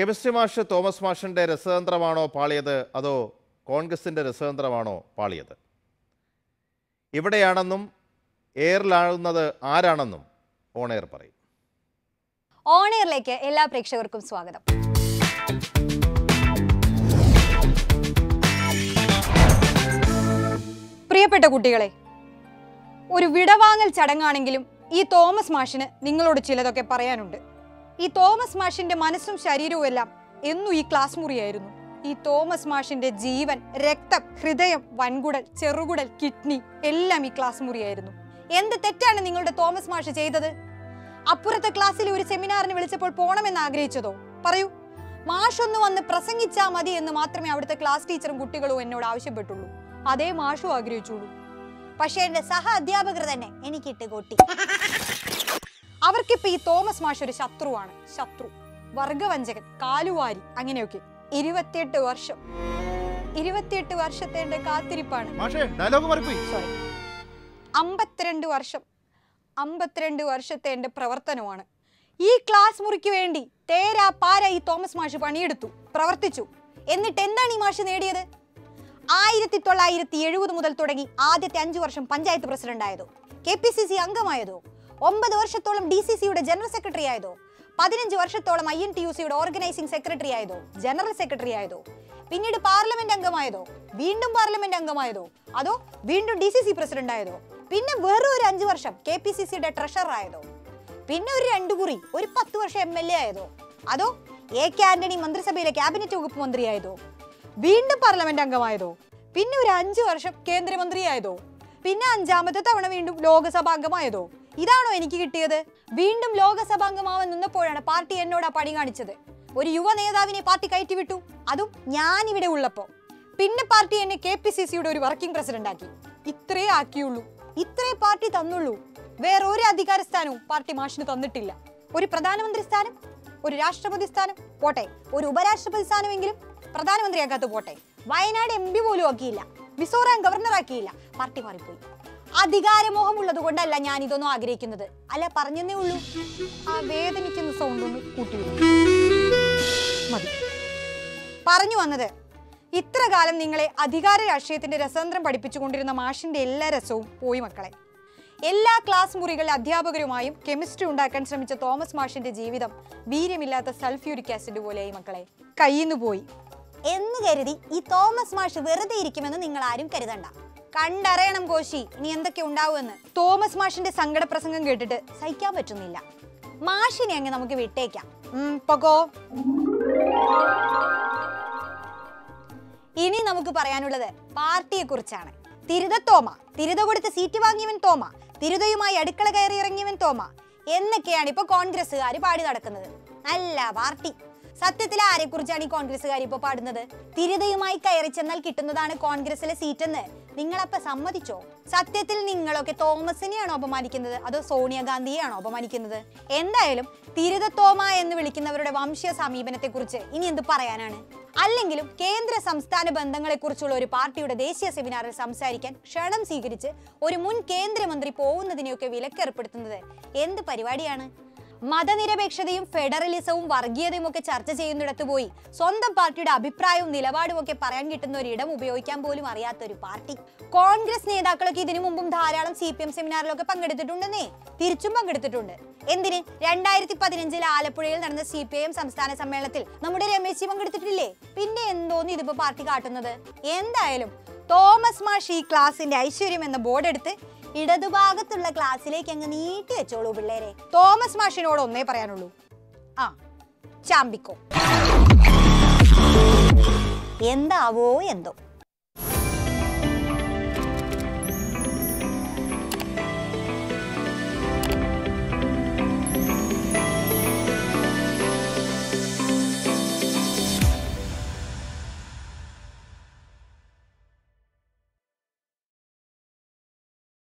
Chemistry മാഷ് Thomas മാഷിൻ്റെ രസതന്ത്രമാണോ പാളിയത് അതോ കോൺഗ്രസിൻ്റെ രസതന്ത്രമാണോ പാളിയത് ഇവിടെയാണെന്നും എയറിലാകുന്നത് ആരാണെന്നും ഓണെയർ പറയും ഓണെയറിലേക്ക് എല്ലാ പ്രേക്ഷകർക്കും സ്വാഗതം പ്രിയപ്പെട്ട കുട്ടികളെ ഒരു വിടവാങ്ങൽ ചടങ്ങാണെങ്കിലും ഈ തോമസ് മാഷിന് നിങ്ങളോട് ചിലതൊക്കെ പറയാനുണ്ട് ഈ തോമസ് മാഷിന്റെ മനസ്സും ശരീരവും എല്ലാം എന്നും ഈ ക്ലാസ് മുറിയായിരുന്നു ഈ തോമസ് മാഷിന്റെ ജീവൻ രക്തം ഹൃദയം വൻകുടൽ ചെറുകുടൽ കിഡ്നി എല്ലാം ഈ ക്ലാസ് മുറിയായിരുന്നു എന്ത് തെറ്റാണ് നിങ്ങളുടെ തോമസ് മാഷ് ചെയ്തത് അപ്പുറത്തെ ക്ലാസ്സിൽ ഒരു സെമിനാറിന് വിളിച്ചപ്പോൾ പോണമെന്ന് ആഗ്രഹിച്ചതോ പറയൂ മാഷൊന്ന് വന്ന് പ്രസംഗിച്ചാ മതി എന്ന് മാത്രമേ അവിടുത്തെ ക്ലാസ് ടീച്ചറും കുട്ടികളും എന്നോട് ആവശ്യപ്പെട്ടുള്ളൂ അതേ മാഷും ആഗ്രഹിച്ചുള്ളൂ പക്ഷേ എന്റെ സഹ അധ്യാപകർ തന്നെ എനിക്കിട്ട് കൊട്ടി അവർക്കിപ്പോ ഈ തോമസ് മാഷ് ഒരു ശത്രുവാണ് ശത്രു വർഗവഞ്ചകൻ കാലുവാരി അങ്ങനെയൊക്കെ ഇരുപത്തിയെട്ട് വർഷം ഇരുപത്തിയെട്ട് വർഷത്തെ എന്റെ കാത്തിരിപ്പാണ് മാഷേ ഡയലോഗ് മാറിപ്പോയി സോറി അമ്പത്തിരണ്ട് വർഷം അമ്പത്തിരണ്ട് വർഷത്തെ എൻ്റെ പ്രവർത്തനമാണ് ഈ ക്ലാസ് മുറിക്ക് വേണ്ടി തേരാ പാര ഈ തോമസ് മാഷ് പണിയെടുത്തു പ്രവർത്തിച്ചു എന്നിട്ട് എന്താണ് ഈ മാഷ് നേടിയത് ആയിരത്തി തൊള്ളായിരത്തി എഴുപത് മുതൽ തുടങ്ങി ആദ്യത്തെ അഞ്ചു വർഷം പഞ്ചായത്ത് പ്രസിഡന്റ് ആയതോ കെ പി സി സി അംഗമായതോ ഒമ്പത് വർഷത്തോളം ഡി സി സിയുടെ ജനറൽ സെക്രട്ടറി ആയതോ പതിനഞ്ച് വർഷത്തോളം ഐ എൻ ടി യു സിയുടെ ഓർഗനൈസിംഗ് സെക്രട്ടറി ആയതോ ജനറൽ സെക്രട്ടറി ആയതോ പിന്നീട് പാർലമെന്റ് അംഗമായതോ വീണ്ടും പാർലമെന്റ് അംഗമായതോ അതോ വീണ്ടും ഡി സി സി പ്രസിഡന്റ് ആയതോ പിന്നെ വെറും ഒരു അഞ്ചു വർഷം കെ പി സി സിയുടെ ട്രഷറർ ആയതോ പിന്നെ ഒരു രണ്ടു കുറി ഒരു പത്ത് വർഷം എം എൽ എ ആയതോ അതോ എ കെ ആന്റണി മന്ത്രിസഭയിലെ ക്യാബിനറ്റ് വകുപ്പ് മന്ത്രിയായതോ വീണ്ടും പാർലമെന്റ് അംഗമായതോ പിന്നെ ഒരു അഞ്ചു വർഷം കേന്ദ്രമന്ത്രിയായതോ പിന്നെ അഞ്ചാമത്തെ തവണ വീണ്ടും ലോകസഭാ അംഗമായതോ ഇതാണോ എനിക്ക് കിട്ടിയത് വീണ്ടും ലോകസഭാ അംഗമാവാൻ നിന്നപ്പോഴാണ് പാർട്ടി എന്നോട് ആ പണി കാണിച്ചത് ഒരു യുവ നേതാവിനെ പാർട്ടി കയറ്റിവിട്ടു അതും ഞാൻ ഇവിടെ ഉള്ളപ്പോ പിന്നെ പാർട്ടി എന്നെ കെ പി സി സിയുടെ ഒരു വർക്കിംഗ് പ്രസിഡന്റ് ആക്കി ഇത്രേ ആക്കിയുള്ളൂ ഇത്രേ പാർട്ടി തന്നുള്ളൂ വേറെ ഒരു അധികാര സ്ഥാനവും പാർട്ടി മാഷിന് തന്നിട്ടില്ല ഒരു പ്രധാനമന്ത്രി സ്ഥാനം ഒരു രാഷ്ട്രപതി സ്ഥാനം പോട്ടെ ഒരു ഉപരാഷ്ട്രപതി സ്ഥാനമെങ്കിലും പ്രധാനമന്ത്രിയാക്കാത്ത പോട്ടെ വയനാട് എം പി പോലും ആക്കിയില്ല മിസോറാം ഗവർണർ ആക്കിയില്ല പാർട്ടി മാറിപ്പോയി അധികാരമോഹം ഉള്ളത് കൊണ്ടല്ല ഞാൻ ഇതൊന്നും ആഗ്രഹിക്കുന്നത് അല്ല പറഞ്ഞെന്നേ ഉള്ളൂ ആ വേദനിക്കുന്ന സൗണ്ട് ഒന്ന് കൂട്ടി വിടൂ. മതി പറഞ്ഞു വന്നത് ഇത്ര കാലം നിങ്ങളെ അധികാര രാഷ്ട്രീയത്തിന്റെ രസതന്ത്രം പഠിപ്പിച്ചുകൊണ്ടിരുന്ന മാഷിന്റെ എല്ലാ രസവും പോയി മക്കളെ എല്ലാ ക്ലാസ് മുറികളിലെ അധ്യാപകരുമായും കെമിസ്ട്രി ഉണ്ടാക്കാൻ ശ്രമിച്ച തോമസ് മാഷിന്റെ ജീവിതം വീര്യമില്ലാത്ത സൾഫ്യൂരിക് ആസിഡ് പോലെയായി മക്കളെ കയ്യിന്ന് പോയി എന്ന് കരുതി ഈ തോമസ് മാഷ് വെറുതെ ഇരിക്കുമെന്ന് നിങ്ങൾ ആരും കരുതണ്ട കണ്ടറിയണം കോശി ഇനി എന്തൊക്കെ ഉണ്ടാവുമെന്ന് തോമസ് മാഷിന്റെ സങ്കട പ്രസംഗം കേട്ടിട്ട് സഹിക്കാൻ പറ്റുന്നില്ല മാഷിനെ അങ്ങ് നമുക്ക് വിട്ടേക്കാം ഉം, പൊക്കോ ഇനി നമുക്ക് പറയാനുള്ളത് പാർട്ടിയെ കുറിച്ചാണ് തിരുത തോമ തിരുത കൊടുത്ത് സീറ്റ് വാങ്ങിയവൻ തോമ തിരുതയുമായി അടുക്കള കയറി ഇറങ്ങിയവൻ തോമ എന്നൊക്കെയാണ് ഇപ്പൊ കോൺഗ്രസ്സുകാർ പാടി നടക്കുന്നത് നല്ല പാർട്ടി സത്യത്തിൽ ആരെ കുറിച്ചാണ് ഈ കോൺഗ്രസ്സുകാർ ഇപ്പൊ പാടുന്നത് തിരുതയുമായി കയറി ചെന്നാൽ കിട്ടുന്നതാണ് കോൺഗ്രസിലെ സീറ്റ് എന്ന് നിങ്ങളപ്പ സമ്മതിച്ചോ സത്യത്തിൽ നിങ്ങളൊക്കെ തോമസിനെയാണോ അപമാനിക്കുന്നത് അതോ സോണിയാഗാന്ധിയെയാണോ അപമാനിക്കുന്നത് എന്തായാലും തിരുത തോമ എന്ന് വിളിക്കുന്നവരുടെ വംശീയ സമീപനത്തെ കുറിച്ച് ഇനി എന്ത് പറയാനാണ് അല്ലെങ്കിലും കേന്ദ്ര സംസ്ഥാന ബന്ധങ്ങളെ കുറിച്ചുള്ള ഒരു പാർട്ടിയുടെ ദേശീയ സെമിനാറിൽ സംസാരിക്കാൻ ക്ഷണം സ്വീകരിച്ച് ഒരു മുൻ കേന്ദ്രമന്ത്രി പോകുന്നതിനെയൊക്കെ വിലക്കേർപ്പെടുത്തുന്നത് എന്ത് പരിപാടിയാണ് മതനിരപേക്ഷതയും ഫെഡറലിസവും വർഗീയതയും ഒക്കെ ചർച്ച ചെയ്യുന്നിടത്ത് പോയി സ്വന്തം പാർട്ടിയുടെ അഭിപ്രായവും നിലപാടും ഒക്കെ പറയാൻ കിട്ടുന്ന ഒരു ഇടം ഉപയോഗിക്കാൻ പോലും അറിയാത്ത ഒരു പാർട്ടി കോൺഗ്രസ് നേതാക്കളൊക്കെ ഇതിനു മുമ്പും ധാരാളം സി പി എം സെമിനാറിലൊക്കെ പങ്കെടുത്തിട്ടുണ്ടെന്നേ തിരിച്ചും പങ്കെടുത്തിട്ടുണ്ട് എന്തിന് രണ്ടായിരത്തി പതിനഞ്ചിൽ ആലപ്പുഴയിൽ നടന്ന സി പി ഐ എം സംസ്ഥാന സമ്മേളനത്തിൽ നമ്മുടെ രമേശ് ജി പങ്കെടുത്തിട്ടില്ലേ പിന്നെ എന്തോന്ന് ഇതിപ്പോ പാർട്ടി കാട്ടുന്നത് എന്തായാലും തോമസ് മാഷ് ഈ ക്ലാസിന്റെ ഐശ്വര്യം എന്ന ബോർഡ് എടുത്ത് ഇടതുഭാഗത്തുള്ള ക്ലാസ്സിലേക്ക് അങ്ങ് നീട്ടി വെച്ചോളൂ പിള്ളേരെ തോമസ് മാഷിനോട് ഒന്നേ പറയാനുള്ളൂ ആ ചാമ്പിക്കോ എന്താവോ എന്തോ